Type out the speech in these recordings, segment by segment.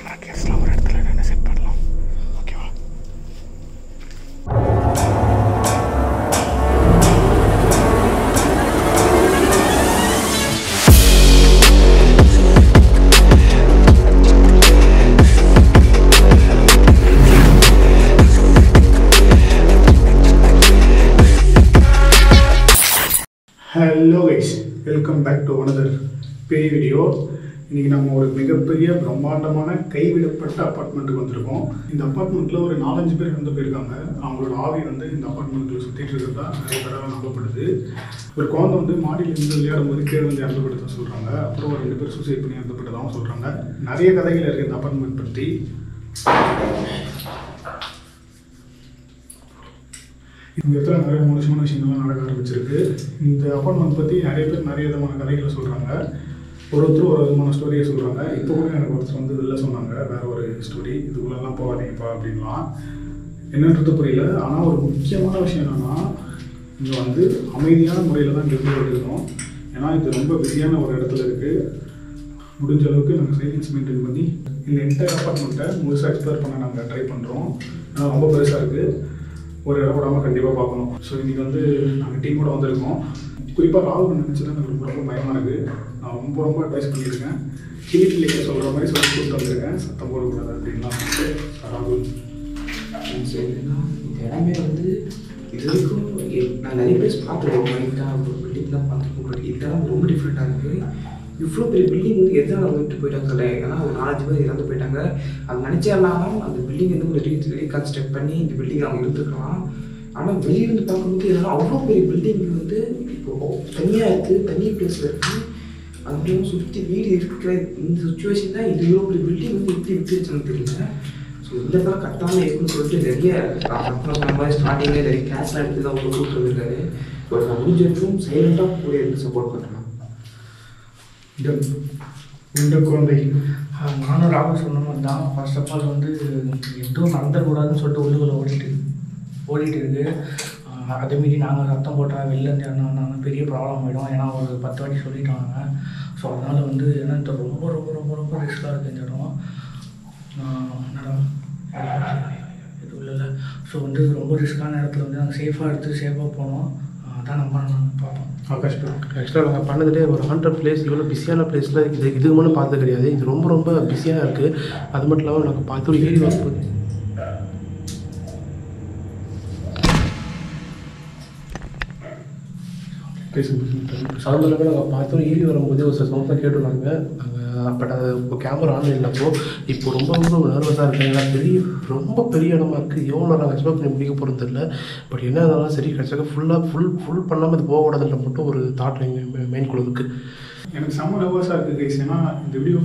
கேஸ்லாம் ஒரு இடத்துல நின்று செட் பண்ணலாம் ஓகேவா hello guys welcome back to another பெரிய வீடியோ இன்னைக்கு நம்ம ஒரு மிகப்பெரிய பிரம்மாண்டமான கைவிடப்பட்ட அப்பார்ட்மெண்ட்டுக்கு வந்திருக்கோம் இந்த அப்பார்ட்மெண்ட்டில் ஒரு நாலஞ்சு பேர் இறந்து போயிருக்காங்க அவங்களோட ஆவி வந்து இந்த அப்பார்ட்மெண்ட்டில் சுற்றிட்டு இருக்கிறதா நிறைய தடவை நம்பப்படுது ஒரு குழந்தை வந்து மாடியில் இருந்து விளையாடும் போது கீழே வந்து இறந்துபடுத்த சொல்கிறாங்க அப்புறம் ஒரு ரெண்டு பேர் சூசைட் பண்ணி இறந்துபட்டதாகவும் சொல்கிறாங்க நிறைய கதைகள் இருக்குது இந்த அப்பார்ட்மெண்ட் பற்றி இந்த இடத்துல நிறைய மோசமான விஷயங்கள்லாம் நடக்க ஆரம்பிச்சிருக்கு இந்த அப்பார்ட்மெண்ட் பற்றி நிறைய பேர் நிறைய விதமான கதைகளை சொல்கிறாங்க ஒரு ஒருத்தர் ஒரு விதமான ஸ்டோரியை சொல்கிறாங்க இப்போ கூட எனக்கு ஒருத்தர் வந்து வெளில சொன்னாங்க வேற ஒரு ஸ்டோரி இதுக்குள்ளெல்லாம் போகாதீங்கப்பா அப்படின்லாம் என்னன்றது புரியல ஆனால் ஒரு முக்கியமான விஷயம் என்னென்னா இங்கே வந்து அமைதியான முறையில் தான் இங்கே எடுக்கணும் ஏன்னா இது ரொம்ப பிஸியான ஒரு இடத்துல இருக்குது முடிஞ்ச அளவுக்கு நாங்கள் சைலன்ஸ் மெயின்டைன் பண்ணி இந்த என்டையர் அப்பார்ட்மெண்ட்டை முழுசாக எக்ஸ்ப்ளோர் பண்ண நாங்கள் ட்ரை பண்ணுறோம் ஏன்னா ரொம்ப பெருசாக இருக்குது ஒரு இடம் விடாமல் கண்டிப்பாக பார்க்கணும் ஸோ இன்றைக்கி வந்து நாங்கள் டீமோட வந்திருக்கோம் குறிப்பாக ராகுல் நினச்சது எனக்கு ரொம்ப ரொம்ப பயமாக இருக்குது நான் ரொம்ப ரொம்ப அட்வைஸ் பண்ணியிருக்கேன் கிளிப்பிள்ளைங்க சொல்கிற மாதிரி சொல்லி கூப்பிட்டு வந்திருக்கேன் சத்தம் போடக்கூடாது அப்படின்லாம் சொல்லிட்டு ராகுல் சரிங்களா இந்த இடமே வந்து இது வரைக்கும் எ- நான் நிறைய பேர் பார்த்துருக்கோம் மைண்டாக ஒரு பில்டிங்லாம் பார்த்துருக்கோம் பட் இதெல்லாம் ரொம்ப டிஃப்ரெண்ட்டாக இருக்குது இவ்வளோ பெரிய பில்டிங் வந்து எதனால் அவங்க விட்டு போயிட்டாங்க சொல்ல ஏன்னா ஒரு நாலஞ்சு பேர் இறந்து போயிட்டாங்க அது நினச்சாலும் அந்த பில்டிங் வந்து ஒரு ரீ ரீகன்ஸ்ட்ரக்ட் பண்ணி இந்த பில்டிங் அவங்க இருந்துக்கலாம் ஆனால் வெளியிருந்து பார்க்கும்போது இதெல்லாம் அவ்வளோ பெரிய பில்டிங் வந்து இப்போ தனியாக இருக்குது தனி பிளேஸில் இருக்குது அதுவும் சுற்றி வீடு இருக்கிற இந்த சுச்சுவேஷன் தான் இது இவ்வளோ பெரிய பில்டிங் வந்து எப்படி விட்டு வச்சாங்க தெரியல ஸோ இந்த இடத்துல கட்டாமல் இருக்குன்னு சொல்லிட்டு நிறைய அப்புறம் சொன்ன மாதிரி ஸ்டார்டிங்கில் நிறைய கேஷ்லாம் எடுத்து தான் அவங்க கூப்பிட்டு வந்திருக்காரு பட் நான் முடிஞ்ச வரைக்கும் சைலண்டாக கூட இருந்து சப்போர்ட் பண்ணுறேன் இந்த இந்த குழந்தை ஆஹ் நானும் ராகுல் சொன்ன மாதிரி தான் ஃபர்ஸ்ட் ஆஃப் ஆல் வந்து எதுவும் நடந்துடக்கூடாதுன்னு சொல்லிட்டு உள்ளுக்குள்ள ஓடிட்டு ஓடிட்டு இருக்கு ஆஹ் அதே மீறி நாங்கள் சத்தம் போட்டால் வெளில இருந்து யாருன்னா வந்தாங்கன்னா பெரிய ப்ராப்ளம் ஆகிடும் ஏன்னா ஒரு பத்து வாட்டி சொல்லிட்டாங்க ஸோ அதனால் வந்து ஏன்னா இந்த ரொம்ப ரொம்ப ரொம்ப ரொம்ப ரிஸ்க்காக இருக்குது இந்த இடம் ஆஹ் என்னடா எதுவும் இல்லை ஸோ வந்து ரொம்ப ரிஸ்க்கான இடத்துல வந்து நாங்கள் சேஃபாக எடுத்து சேஃபாக போனோம் ஆஹ் அதான் நம்ம நாங்கள் பார்ப்போம் ஆகாஷ் bro. ஆக்சுவலாக நாங்கள் பண்ணதுலேயே ஒரு ஹண்ட்ரட் பிளேஸ் இவ்வளோ பிஸியான பிளேஸில் இது இதுக்கு முன்னே பார்த்தது கிடையாது இது ரொம்ப ரொம்ப பிஸியாக இருக்குது அது மட்டும் இல்லாமல் நாங்கள் பார்த்து ஒரு ஏரி வரும்போது பேசுங்க பேசுங்க அது மட்டும் இல்லாமல் நாங்கள் பார்த்து ஒரு ஏரி வரும்போது ஒரு சில சவுண்ட் தான் கேட்டுருந்தாங்க நாங்கள் பட் அது இப்போ கேமரா ஆன் இல்லப்போ இப்போ ரொம்ப ரொம்ப நர்வஸாக இருக்கு ஏன்னா பெரிய ரொம்ப பெரிய இடமா இருக்குது எவ்வளோ நாங்கள் எக்ஸ்பெக்ட் பண்ணி முடிக்க போகிறது தெரியல பட் என்ன இருந்தாலும் சரி கிடச்சாக்க ஃபுல்லாக ஃபுல் ஃபுல் பண்ணாமல் இது போகக்கூடாதுன்ற மட்டும் ஒரு தாட் எங்கள் மெயின் குழு இருக்குது எனக்கு செம்ம நர்வஸாக இருக்குது கைஸ் ஏன்னா இந்த வீடியோ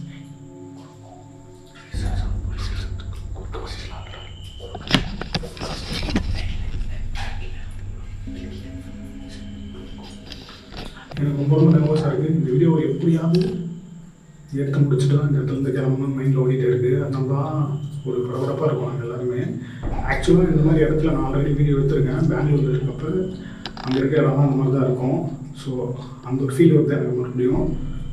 எனக்கு ரொம்ப ரொம்ப நர்வஸாக இருக்குது இந்த வீடியோ எப்படியாவது எடுத்து முடிச்சுட்டு தான் இந்த இடத்துல இருந்து கிளம்பணும் மைண்டில் ஓடிட்டே இருக்குது அதனால தான் ஒரு பரபரப்பாக இருக்கும் நாங்கள் எல்லாருமே ஆக்சுவலாக இந்த மாதிரி இடத்துல நான் ஆல்ரெடி வீடியோ எடுத்திருக்கேன் பெங்களூரில் இருக்கப்போ அங்கே இருக்கிற இடம்லாம் அந்த மாதிரி தான் இருக்கும் ஸோ அந்த ஒரு ஃபீல் வந்து எனக்கு மறுபடியும்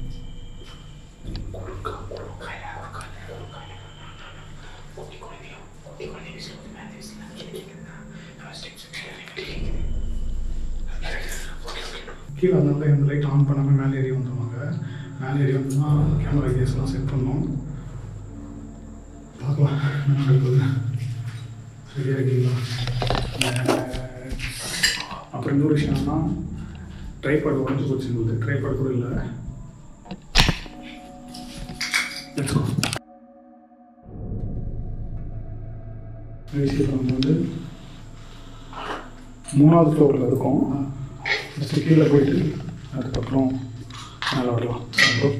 கீழே வந்து இந்த லைட் ஆன் பண்ணாமல் மேலே ஏறி வந்துருவாங்க மேலே ஏறி வந்து தான் கேமரா கேஸ்லாம் செட் பண்ணோம் பார்க்கலாம் என்ன நடக்குது சரியா இருக்கீங்களா அஹ் அப்புறம் இன்னொரு விஷயம் என்னன்னா ட்ரைபாட் உடஞ்சி போச்சு எங்களுக்கு ட்ரைபாட் கூட இல்லை Let's go. விஷயம் நம்ம வந்து மூணாவது ஃப்ளோரில் இருக்கோம் ஃபஸ்ட்டு கீழே போயிட்டு அதுக்கப்புறம் மேலே வரலாம் அப்புறம்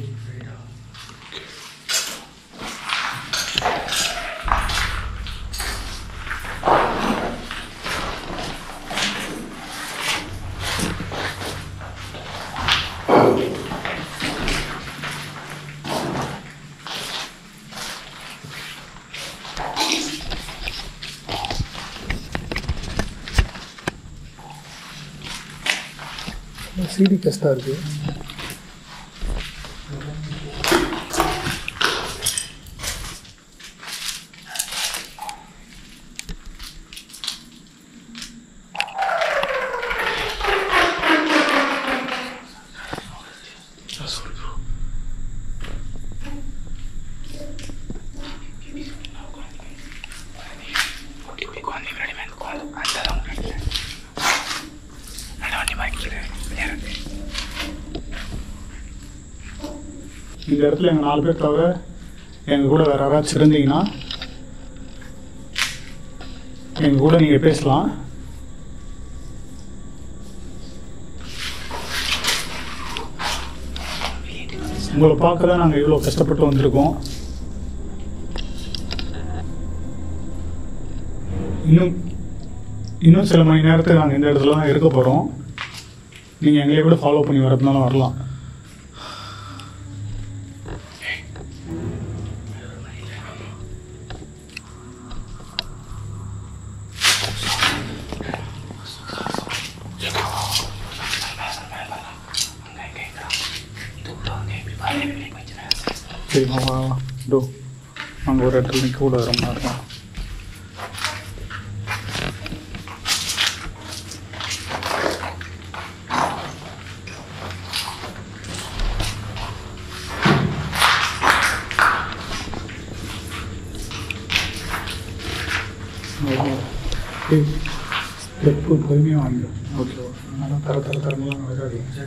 சிடி டெஸ்ட்டாக இருக்குது இந்த இடத்துல எங்கள் நாலு பேர் தவிர எங்கள் கூட வேறு யாராச்சும் இருந்தீங்கன்னா எங்கள் கூட நீங்கள் பேசலாம் உங்களை பார்க்க தான் நாங்கள் இவ்வளோ கஷ்டப்பட்டு வந்திருக்கோம் இன்னும் இன்னும் சில மணி நேரத்துக்கு நாங்கள் இந்த இடத்துல தான் இருக்க போகிறோம் நீங்கள் எங்களை கூட ஃபாலோ பண்ணி வரதுனாலும் வரலாம் சரி வா வா வா டோ அங்கே ஒரு இடத்துல நிற்க கூட வர மாதிரி இருக்கும் ஸ்டெப்பு பொறுமையாக வாங்க ஓகே அதனால தர தர தரமெல்லாம் நடக்காதீங்க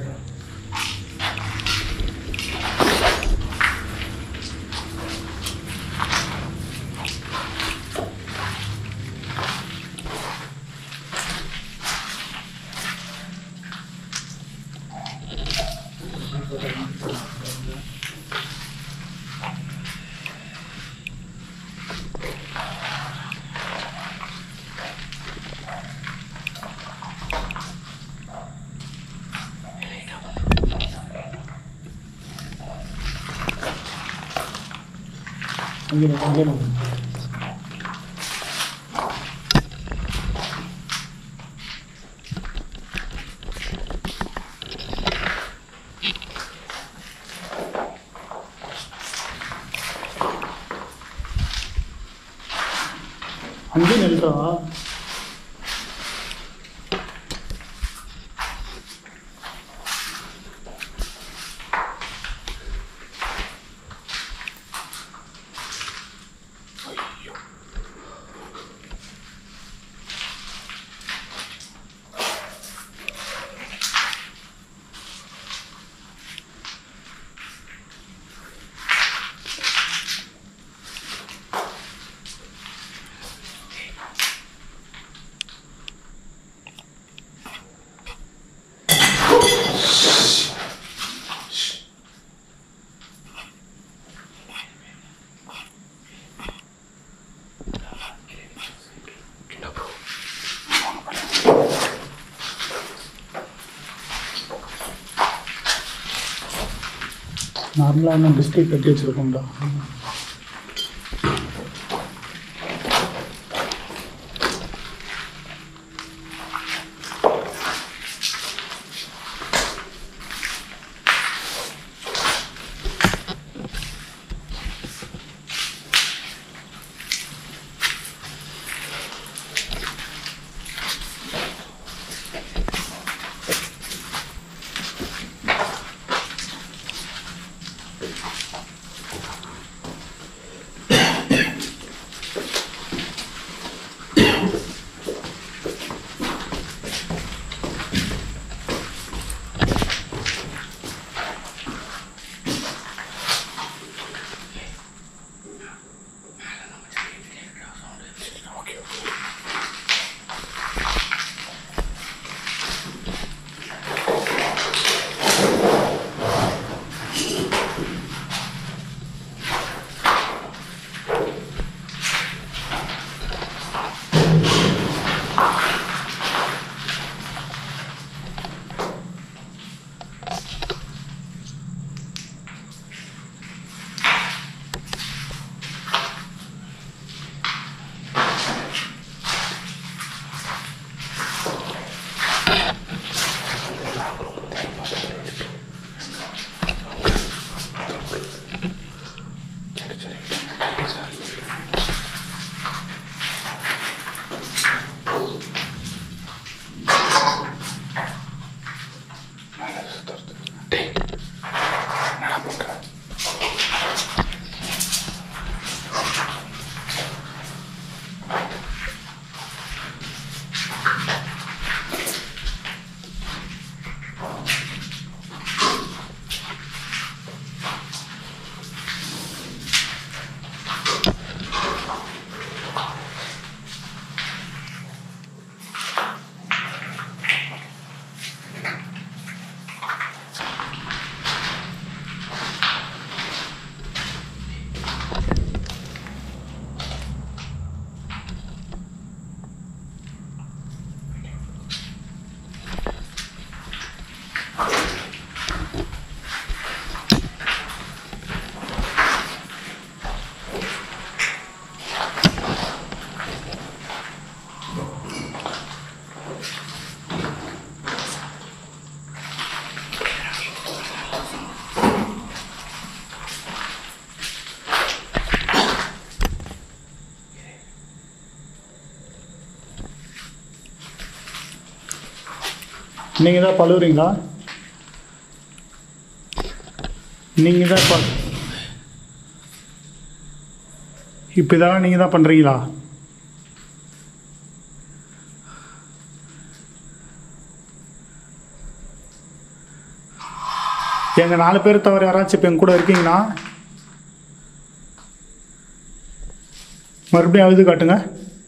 அங்கே அங்கே அங்கே நில்றா நார்மலாக என்ன பிஸ்கெட் கட்டி வச்சுருக்கோம்டா நீங்கள் தான் பழுவுறீங்களா நீங்கள் தான் ப இப்போ இதெல்லாம் நீங்கள் தான் பண்ணுறீங்களா எங்கள் நாலு பேர் தவிர யாராச்சும் இப்போ எங்க கூட இருக்கீங்களா மறுபடியும் அழுது காட்டுங்க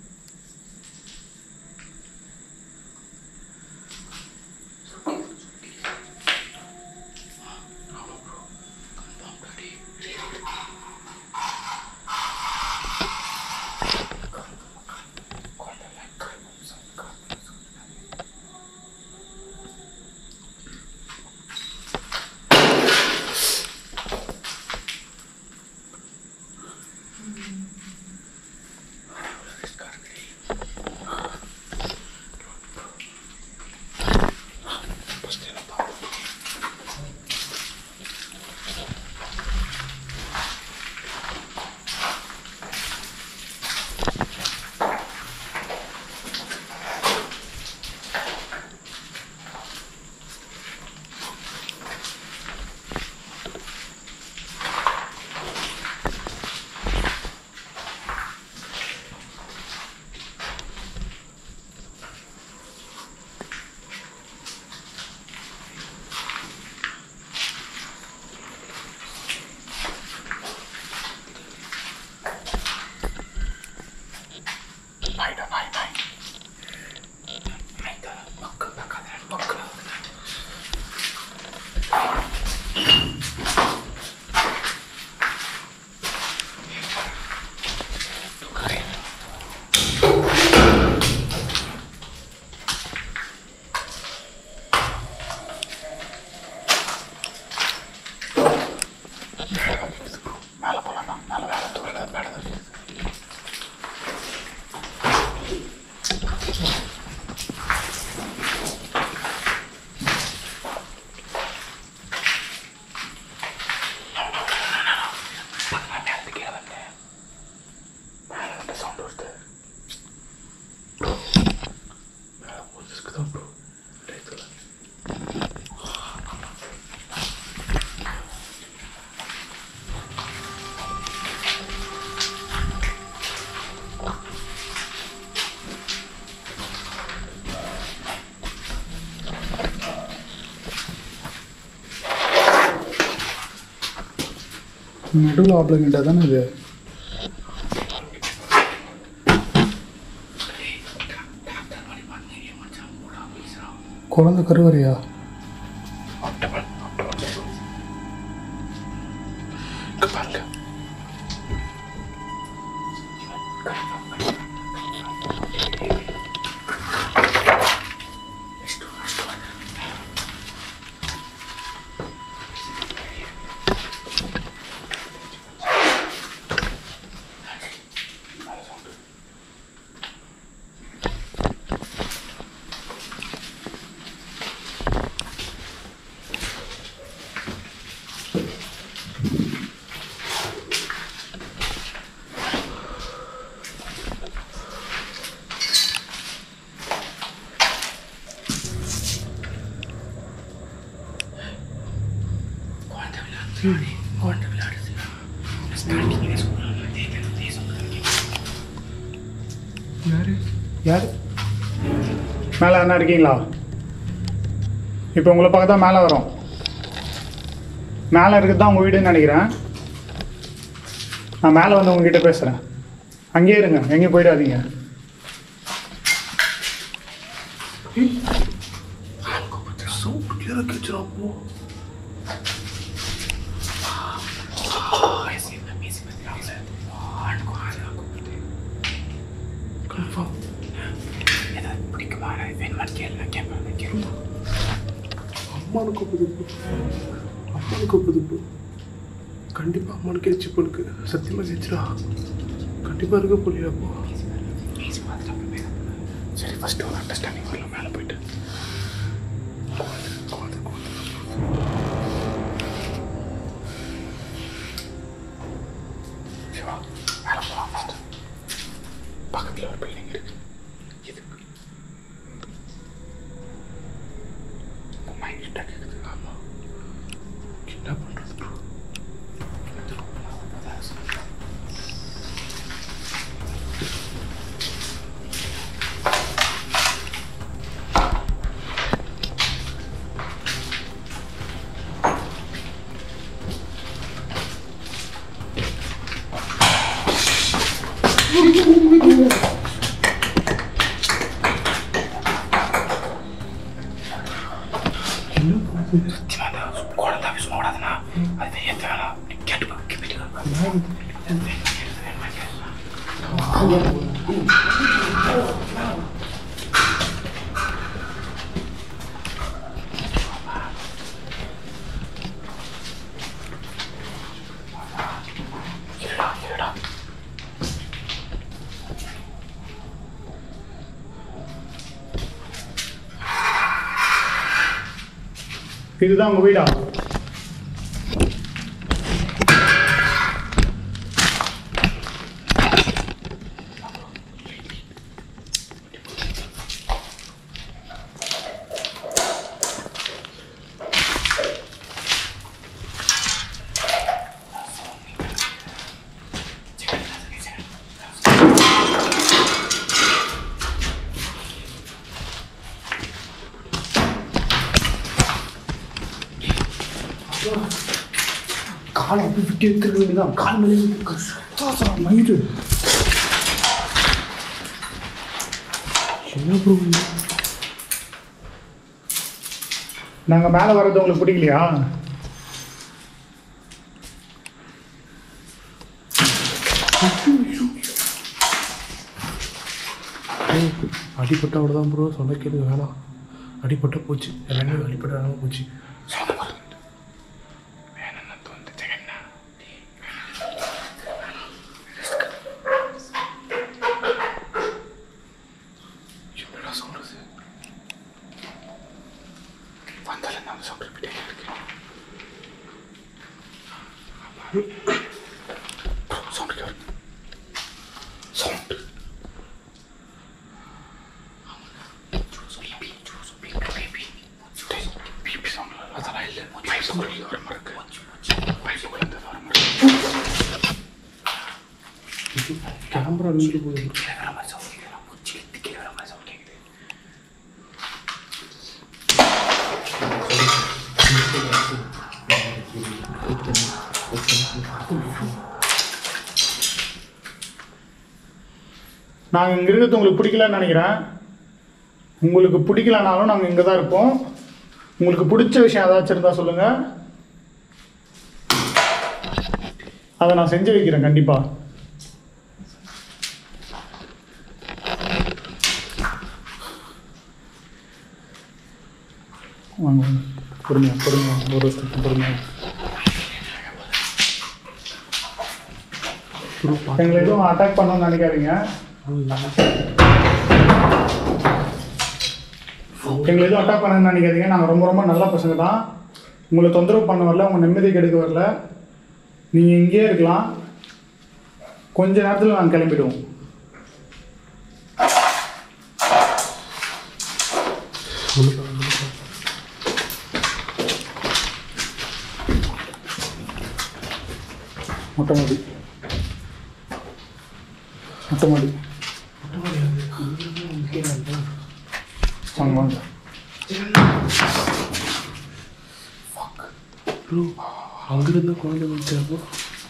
நடுவில் ஆப்ளங்கிட்ட தானே இது குழந்தை கருவறையா பாருங்க யார் மேலே என்ன இருக்கீங்களா இப்போ உங்களை பார்க்க தான் மேலே வரோம் மேலே இருக்கிறது தான் உங்கள் வீடுன்னு நினைக்கிறேன் நான் மேலே வந்து உங்ககிட்ட பேசுகிறேன் அங்கேயே இருங்க எங்கேயும் போயிடாதீங்க சவுண்ட் கிளியராக கேட்குறா போ கன்ஃபார்ம் அம்மானு கூப்பிடுது bro. அம்மானு கூப்பிடுது ப்ரோ கண்டிப்பாக அம்மானு கேச்சு பொண்ணுக்கு சத்தியமாக கேச்சுடா கண்டிப்பாக இருக்க போலியா போ சரி ஃபஸ்ட்டு ஒரு அண்டர்ஸ்டாண்டிங் வரல மேலே போயிட்டு சிவா மேலே போகலாம் ஃபஸ்ட்டு பக்கத்தில் ஒரு பில்டிங் இருக்கு இதுக்கு என்ன பண்ணுறது ப்ரோ குழந்தை சும்மா விடாதுண்ணா அது பெரிய தேவை கேட்டு இதுதான் உங்கள் வீடா காலை அப்படி விட்டு எடுத்துக்க வேண்டியதான் கால் மேலே மயிறு என்ன ப்ரோ நாங்கள் மேலே வர்றது உங்களுக்கு பிடிக்கலையா அடிப்பட்ட அவ்வளோதான் ப்ரோ சொன்ன கேளுங்க வேணாம் அடிப்பட்ட போச்சு எல்லாமே அடிப்பட்ட வேணாம போச்சு என்னடா சொல்றது வந்தாலும் நான் சொல்கிறேன் இருக்கேன் சவுண்ட் கேட்கு சவுண்ட் பிபி சவுண்ட் அதெல்லாம் இல்லை பைப்புக்குள்ள வர மாதிரி இருக்கு பைப்புக்குள்ள இருந்து வர மாதிரி இருக்கு கேமரா நின்று போகுது bro. கீழே வர மாதிரி சவுண்ட் கேட்குது மூச்சு எடுத்து கீழே வர மாதிரி சவுண்ட் கேட்குது நாங்கள் இங்கே இருக்கிறது உங்களுக்கு பிடிக்கலன்னு நினைக்கிறேன் உங்களுக்கு பிடிக்கலனாலும் நாங்கள் இங்கே தான் இருப்போம் உங்களுக்கு பிடிச்ச விஷயம் ஏதாச்சும் இருந்தால் சொல்லுங்கள் அதை நான் செஞ்சு வைக்கிறேன் கண்டிப்பாக வாங்க வாங்க பொறுமையா பொறுமையா ஒரு செகண்ட் பொறுமையா ப்ரோ எங்களை எதுவும் அட்டாக் பண்ணணும்னு நினைக்காதீங்க எங்களை எதுவும் அட்டாக் பண்ணணும்னு நினைக்காதீங்க நாங்கள் ரொம்ப ரொம்ப நல்ல பசங்க தான் உங்களை தொந்தரவு பண்ண வரல உங்கள் நிம்மதி கெடுக்க வரல நீங்கள் இங்கேயே இருக்கலாம் கொஞ்ச நேரத்தில் நாங்கள் கிளம்பிடுவோம் மொட்டை மாடி மொட்டை மாடி வாங்க வாங்க ப்ரோ அங்கிருந்து குழந்தை வந்துச்சா ப்ரோ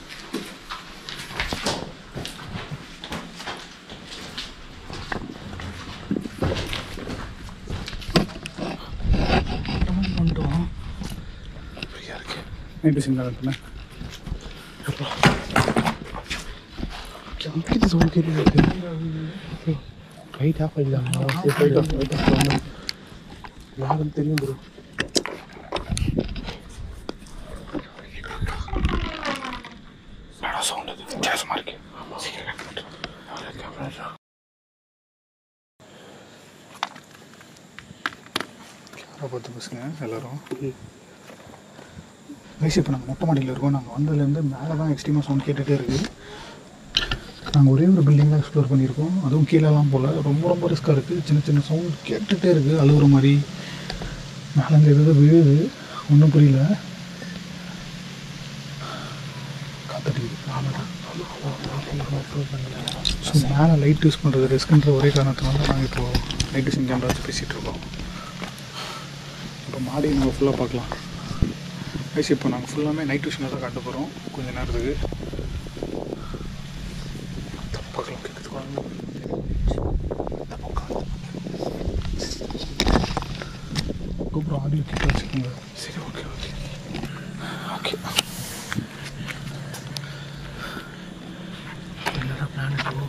பண்ணிட்டோம் நைட்டு சிங்கிள் பண்ணேன் கம்ப்ளீட் சவுண்ட் கேட்டு ரைட் ஆஃப் பண்ணிடலாமா ரைட் ஆஃப் ரைட் ஆஃப் யாரும் தெரியும் ப்ரோ என்னடா சவுண்ட் அது வித்தியாசமா இருக்கு சீக்கிரம் கட் பண்ணுறேன் யாரை பார்த்து பசங்க எல்லாரும் வயசு இப்போ நாங்கள் மொட்டை மாடியில் இருக்கோம் நாங்கள் வந்ததுலேருந்து மேலே தான் எக்ஸ்ட்ரீமாக சவுண்ட் கேட்டுகிட்டே இருக்குது நாங்கள் ஒரே ஒரு பில்டிங்கில் எக்ஸ்ப்ளோர் பண்ணியிருக்கோம் அதுவும் கீழெல்லாம் போல் ரொம்ப ரொம்ப ரிஸ்க்காக இருக்குது சின்ன சின்ன சவுண்ட் கேட்டுகிட்டே இருக்குது அழுகுற மாதிரி மேலேருந்து எதாவது விழுது ஒன்றும் புரியல ஸோ மேலே லைட் யூஸ் பண்ணுறது ரிஸ்க்குன்ற ஒரே காரணத்தினால நாங்கள் இப்போது நைட் விஷன் கேமரா வச்சு பேசிகிட்டு இருக்கோம் இப்போ மாடி நம்ம ஃபுல்லாக பார்க்கலாம் ஐஸ் இப்போ நாங்கள் ஃபுல்லாமே நைட் விஷனில் தான் காட்ட போகிறோம் கொஞ்ச நேரத்துக்கு பார்க்கலாம் கேட்குது வாங்க. இந்த பக்கம். அப்புறம் ஆடியோ கிட்ட வச்சுக்கோங்க சரி ஓகே ஓகே ஓகே என்னடா பிளான் இப்போ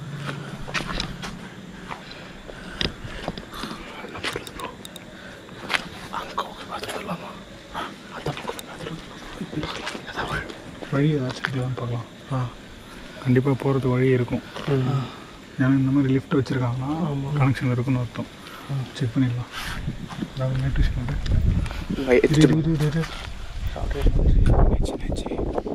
வழி ஏதாச்சும் இருக்கலாம்னு பார்க்கலாம் ஆ கண்டிப்பாக போகிறதுக்கு வழி இருக்கும் ஏன்னா இந்த மாதிரி லிஃப்ட் வச்சுருக்காங்கன்னா கனெக்ஷன் இருக்குன்னு அர்த்தம் செக் பண்ணிடலாம் அதாவது நைட் விஷயம் இரு இரு இரு இரு நெச்சு, நெச்சு.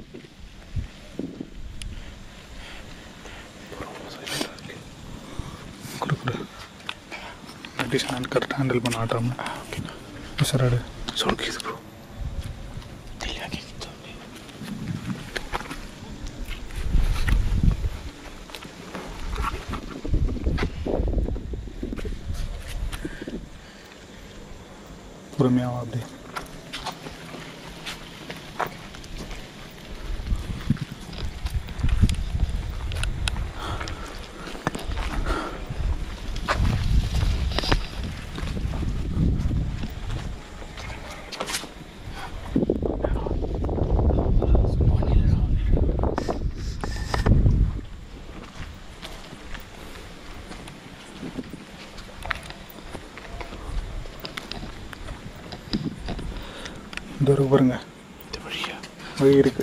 குடு குடு நைட் விஷயம் கரெக்டாக ஹேண்டில் பண்ண ஆட்டாம சார் சொல்லிக்குது ப்ரோ பொறுமையாக அப்படி இந்த ஒரு பாருங்க வழி இருக்கு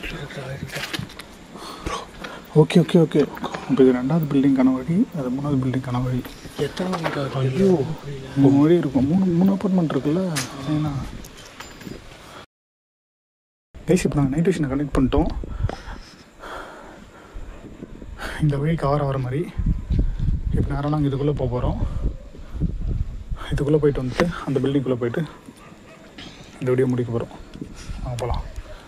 ஓகே ஓகே ஓகே இப்போ இது ரெண்டாவது பில்டிங்கான வழி அது மூணாவது பில்டிங்கான வழி எத்தனை ஐயோ மூணு வழி இருக்கும் மூணு மூணு அப்பார்ட்மெண்ட் இருக்குல்ல ஏன்னா கைஸ் இப்போ நாங்கள் நைட் விஷனை கனெக்ட் பண்ணிட்டோம் இந்த வழி கவர் ஆகிற மாதிரி இப்போ நேரம் நாங்கள் இதுக்குள்ளே போக போகிறோம் இதுக்குள்ளே போயிட்டு வந்துட்டு அந்த பில்டிங்குள்ளே போயிட்டு இந்த வீடியோ முடிக்க போகிறோம் வாங்க போகலாம்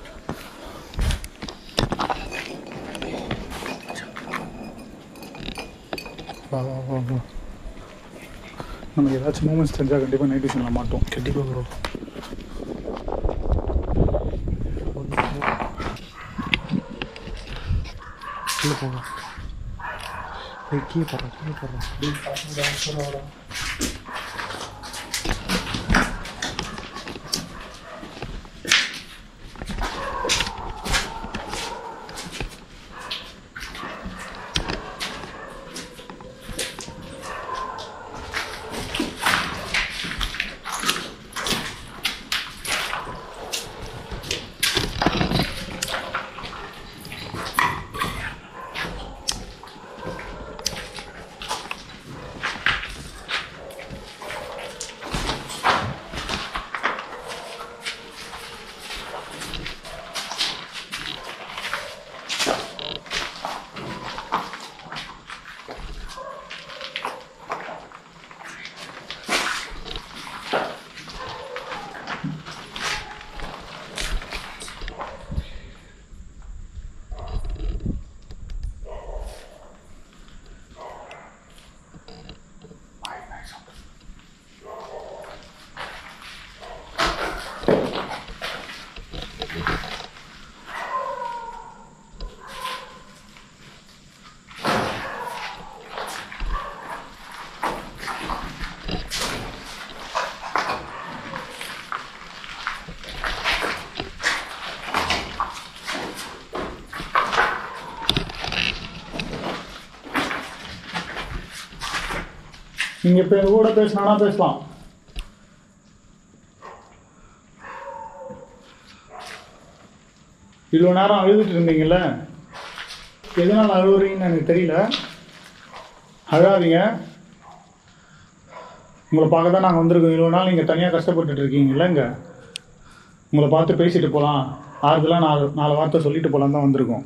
வா வா வா வா நமக்கு ஏதாச்சும் மூமெண்ட்ஸ் தெரிஞ்சால் கண்டிப்பாக நைட் விஷனில் மாட்டோம் கண்டிப்பாக ப்ரோ கீழே போங்க ஏய், கீழே போடுறேன் கீழே போடுறேன் நீங்கள் இப்போ எங்கள் கூட பேசினானா பேசலாம் இவ்வளோ நேரம் அழுதுட்டு இருந்தீங்கல்ல எதனால் அழுகுறீங்கன்னு எனக்கு தெரியல அழாதீங்க உங்களை பார்க்க தான் நாங்கள் வந்திருக்கோம் இவ்வளோ நாள் நீங்கள் தனியாக கஷ்டப்பட்டுட்டு இருக்கீங்கல்ல இங்கே உங்களை பார்த்து பேசிட்டு போகலாம் ஆறுதலாக நாலு நாலு வார்த்தை சொல்லிட்டு போகலாம் தான் வந்திருக்கோம்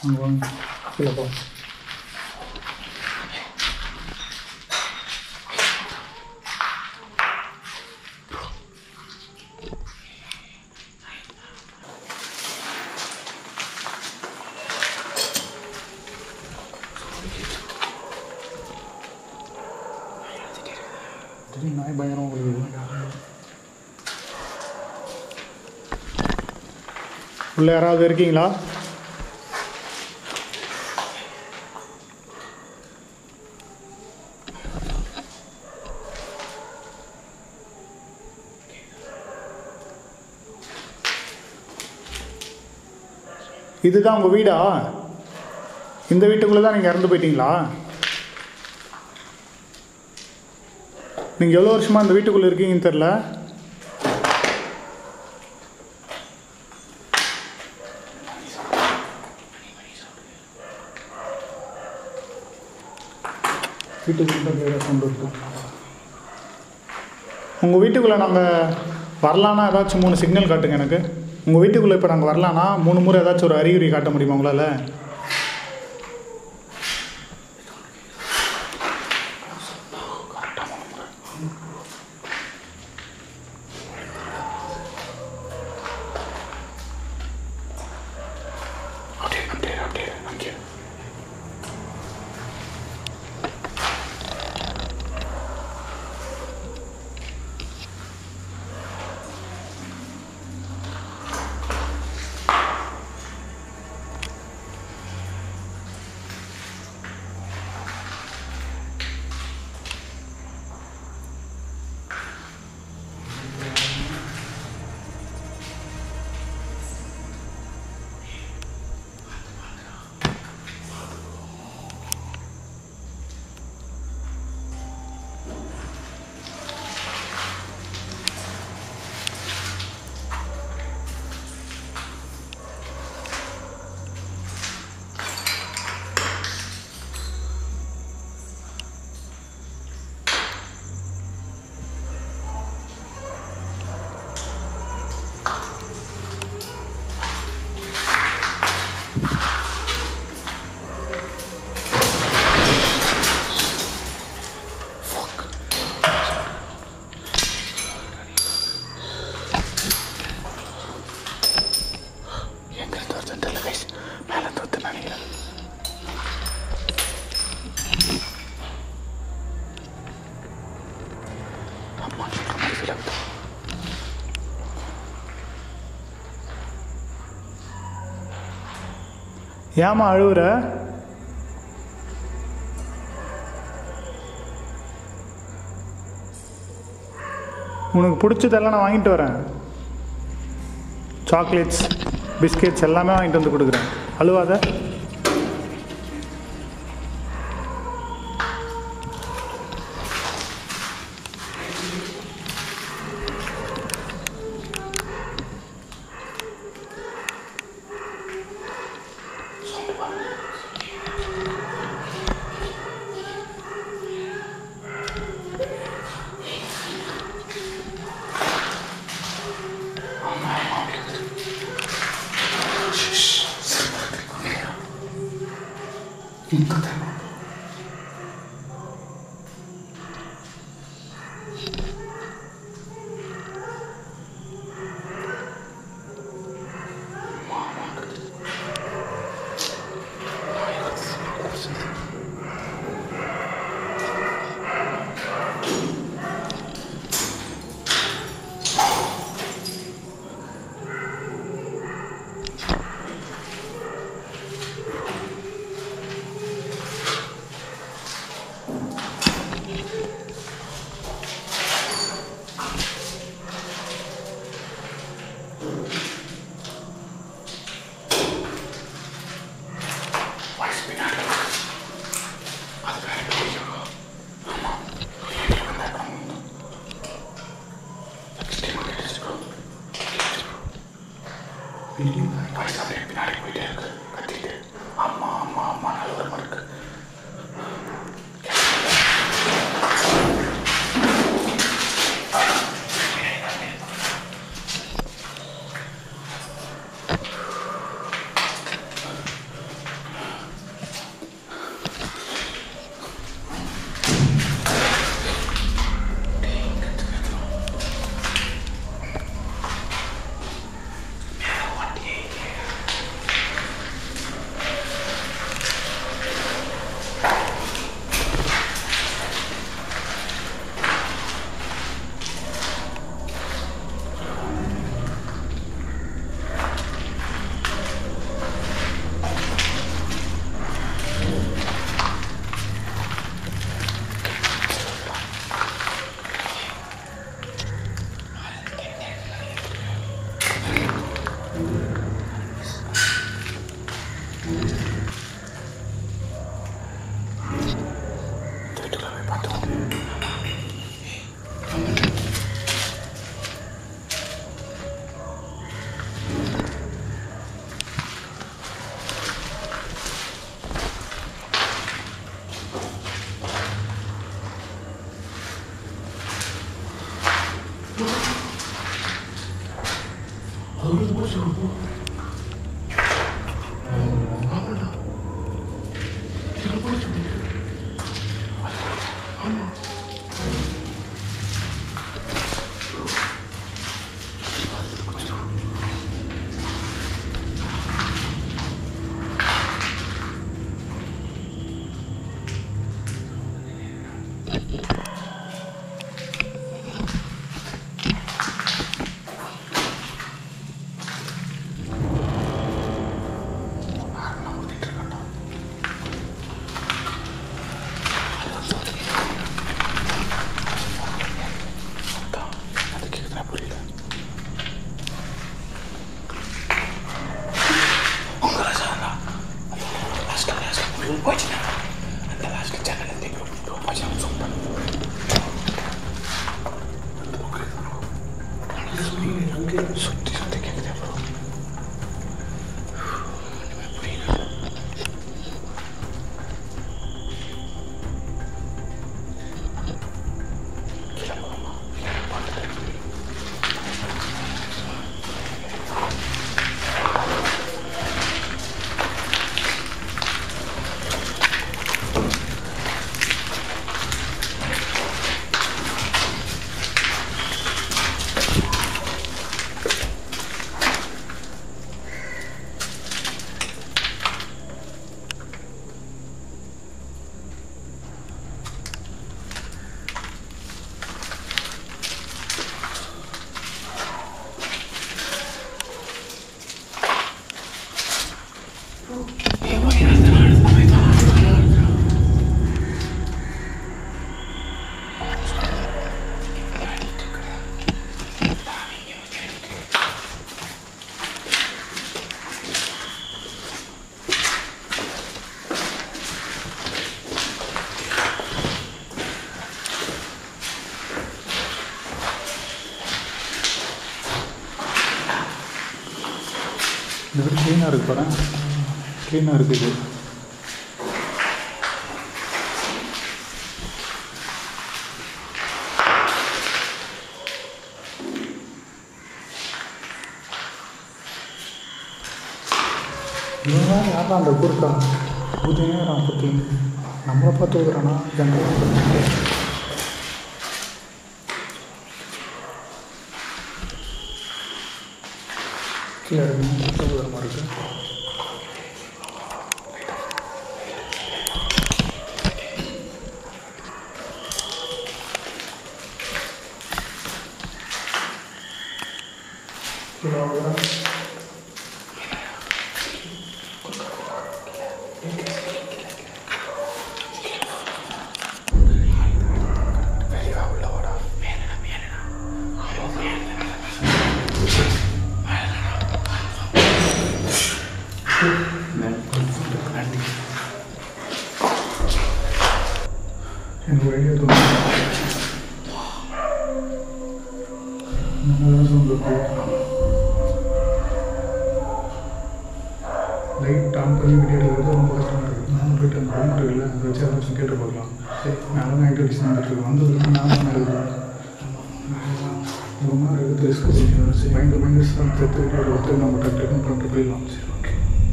அங்கே வாங்க கீழே போ திடீர்னு நாய் பயங்கரமாக கொடுக்குது உள்ள யாராவது இருக்கீங்களா இதுதான் உங்கள் வீடா இந்த வீட்டுக்குள்ளே தான் நீங்கள் இறந்து போயிட்டீங்களா நீங்கள் எவ்வளோ வருஷமாக இந்த வீட்டுக்குள்ளே இருக்கீங்கன்னு தெரில வீட்டுக்குள்ளே கொண்டு இருக்கு உங்கள் வீட்டுக்குள்ளே நாங்கள் வரலான்னா ஏதாச்சும் மூணு சிக்னல் காட்டுங்க எனக்கு உங்கள் வீட்டுக்குள்ளே இப்போ நாங்கள் வரலான்னா மூணு முறை ஏதாச்சும் ஒரு அறிகுறி காட்ட முடியுமா உங்களால் அப்படியே அப்படியே அப்படியே அங்கே எங்கிருந்து வருதுன்னு தெரியல கைஸ் மேலேருந்து வருதுன்னு நினைக்கிறேன் அம்மா சொல்கிற மாதிரி feel ஆகுது. ஏம்மா அழுவுற உனக்கு பிடிச்சதெல்லாம் நான் வாங்கிட்டு வரேன் சாக்லேட்ஸ் பிஸ்கெட்ஸ் எல்லாமே வாங்கிட்டு வந்து கொடுக்குறேன் அழுவாத வாய்ஸ் பின்னாடி இருக்கு. அது வேற வெளியே ஆமா வெளியே வந்த இடம் எக்ஸ்ட்ரீமா கிடைச்சிருக்கோ வாய்ஸ் அப்படியே பின்னாடி போயிட்டே இருக்கு கத்திட்டு அம்மா அம்மா அம்மா நல்ல இருக்கு போச்சுன்னா அந்த லாஸ்ட் சேனல் ப்ரோ ப்ரோ போச்சுன்னா ஜூம் பண்ணு சுற்றி சுற்றி கேட்குதா ப்ரோ புரியல கீழே போகணுமா கீழே பார்த்துட்டு இந்த வீடு க்ளீனாக இருக்கு பாரு க்ளீனாக இருக்குது இவன் யாரா அந்த குறுக்கா பூஜையாரான் பற்றி நம்மளை பார்த்து விடுறானா ஜென்ரலாக கீழே இருக்கு மாதிரி இருக்கு கீழே அவ்வளோதான் வெளியே உள்ள வாடா மேலடா மேலடா எனக்கு ஒரு ஐடியா தோணுது நம்ம சவுண்ட் லைட் ஆன் பண்ணி வீடியோ எடுக்கிறது ரொம்ப கஷ்டமாக இருக்குது நான் போயிட்டு அந்த ரூம் இருக்குல்ல அதை வச்சு அதை வச்சு கேட்டு பார்க்கலாம் நான் தான் எங்கள் டிசைன் இருக்குது வந்ததுக்கு நான் தான் இருக்குது ரொம்ப நேரம் எடுத்து ரிஸ்க் மைண்டு மைண்டு சேர்த்து வீடியோ ஒருத்தர் நம்ம டக்கு டக்குன்னு பண்ணிட்டு போயிடலாம் சரி ஓகே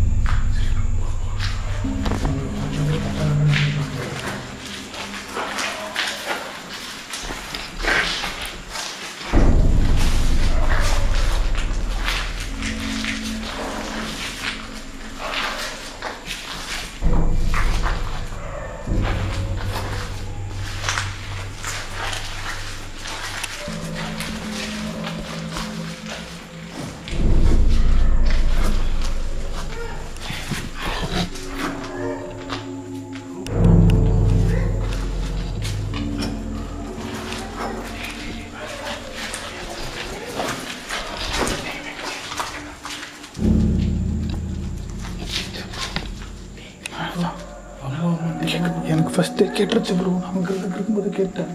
எனக்கு ஃபஸ்ட்டு கேட்டுருச்சு ப்ரோ அங்கே இருக்கும்போது கேட்டேன்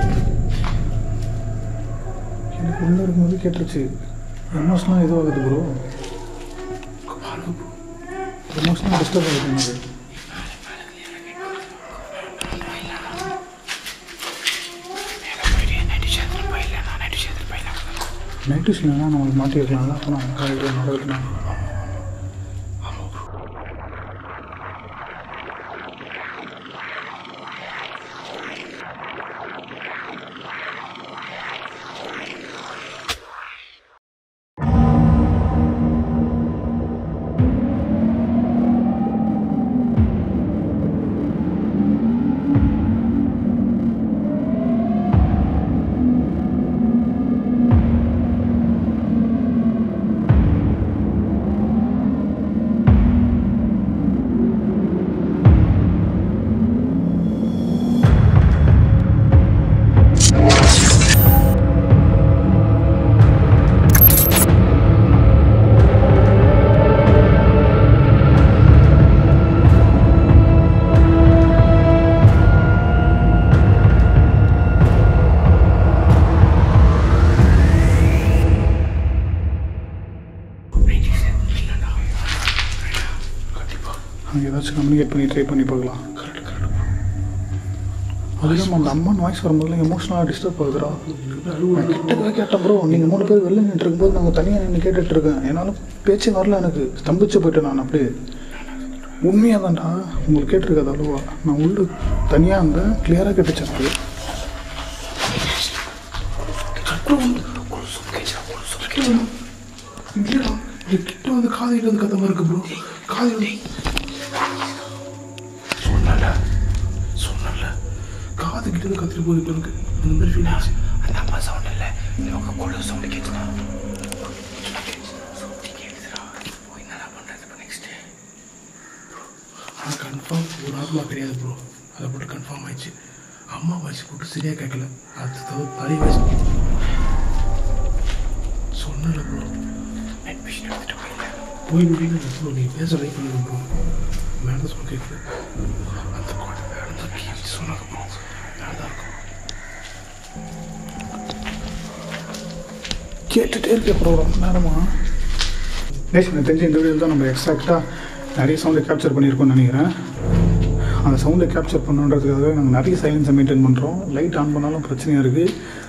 எனக்கு உள்ளே இருக்கும்போது கேட்டுருச்சு எமோஷனாக இதுவும் ஆகுது ப்ரோ எமோஷனாக டிஸ்டர்ப் ஆகுது எனக்கு நைட் விஷயம்னா நம்மளுக்கு மாட்டிருக்கலாம் அப்போ நான் நடக்கலாம் அங்கே ஏதாச்சும் கம்யூனிகேட் பண்ணி ட்ரை பண்ணி பார்க்கலாம் கரெக்ட் கரெக்ட் அது இல்லாமல் அந்த அம்மன் வாய்ஸ் வரும்போது எமோஷனலாக டிஸ்டர்ப் ஆகுதுடா நான் கிட்டக்கவே கேட்டேன் ப்ரோ நீங்கள் மூணு பேர் வெளில நின்று இருக்கும்போது நாங்கள் தனியாக நின்று கேட்டுட்டு இருக்கேன் என்னால் பேச்சு வரல எனக்கு ஸ்தம்பிச்சு போயிட்டேன் நான் அப்படியே உண்மையாக தான்டா உங்களுக்கு கேட்டிருக்காது அவ்வளோவா நான் உள்ள தனியாக இருந்தேன் கிளியராக கேட்டுச்சேன் எனக்கு இல்லைடா இது கிட்ட வந்து காதிட்டு வந்து கத்த மாதிரி இருக்கு ப்ரோ காதி வந்து சொன்னல சொன்னல காது கிட்ட இருந்து கத்திட்டு போகுது இப்போ எனக்கு அந்த மாதிரி ஃபீல் ஆச்சு அந்த அம்மா சவுண்ட் இல்லை இவங்க கூட சவுண்டு கேட்குதா என்னடா பண்ணுறது இப்போ நெக்ஸ்ட்டு ஆனால் கன்ஃபார்ம் ஒரு ஆத்மா கிடையாது ப்ரோ அதை போட்டு கன்ஃபார்ம் ஆயிடுச்சு அம்மா வாய்ஸ் போட்டு சரியாக கேட்கல அது தவிர பழைய வாய்ஸ் சொன்னல ப்ரோ நைட் மிஷின் எடுத்துகிட்டு போயில போய் முடியும் ப்ரோ நீ பேச ட்ரை பண்ணுங்க ப்ரோ மேலே சொல்ல கேட்கல அந்த குழந்தை மேலே தான் கீழே சொன்னாங்க ப்ரோ மேலே தான் இருக்கும் கேட்டுகிட்டே இருக்க ப்ரோக்ராம் நேரமா நேஷ் எனக்கு தெரிஞ்ச இந்த வீடியோவில் தான் நம்ம எக்ஸாக்டாக நிறைய சவுண்டை கேப்சர் பண்ணியிருக்கோம்னு நினைக்கிறேன் அந்த சவுண்டை கேப்சர் பண்ணுன்றதுக்காகவே நாங்கள் நிறைய சைலன்ஸை மெயின்டைன் பண்ணுறோம் லைட் ஆன் பண்ணாலும் பிரச்சனையாக இருக்குது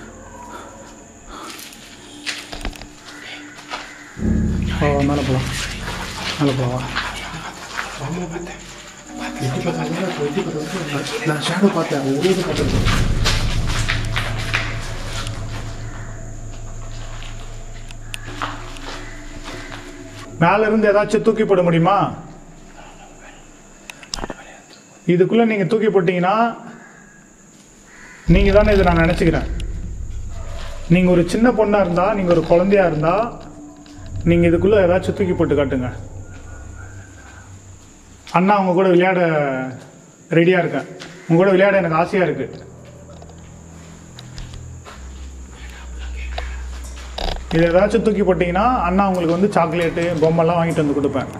மேலே போகலாம் மேலே போகலாம் எட்டி பார்த்தாங்க எட்டி பார்த்தாங்க நான் ஷேடோ பார்த்தேன் அவங்க உள்ளே பார்த்தேன் மேலே இருந்து ஏதாச்சும் தூக்கி போட முடியுமா இதுக்குள்ளே நீங்கள் தூக்கி போட்டீங்கன்னா நீங்கள் தானே இதை நான் நினச்சிக்கிறேன் நீங்கள் ஒரு சின்ன பொண்ணாக இருந்தால் நீங்கள் ஒரு குழந்தையா இருந்தால் நீங்கள் இதுக்குள்ளே ஏதாச்சும் தூக்கி போட்டு காட்டுங்க அண்ணா அவங்க கூட விளையாட ரெடியாக இருக்கேன் உங்க கூட விளையாட எனக்கு ஆசையாக இருக்குது இது ஏதாச்சும் தூக்கி போட்டிங்கன்னா அண்ணா உங்களுக்கு வந்து சாக்லேட்டு பொம்மைலாம் வாங்கிட்டு வந்து கொடுப்பேன்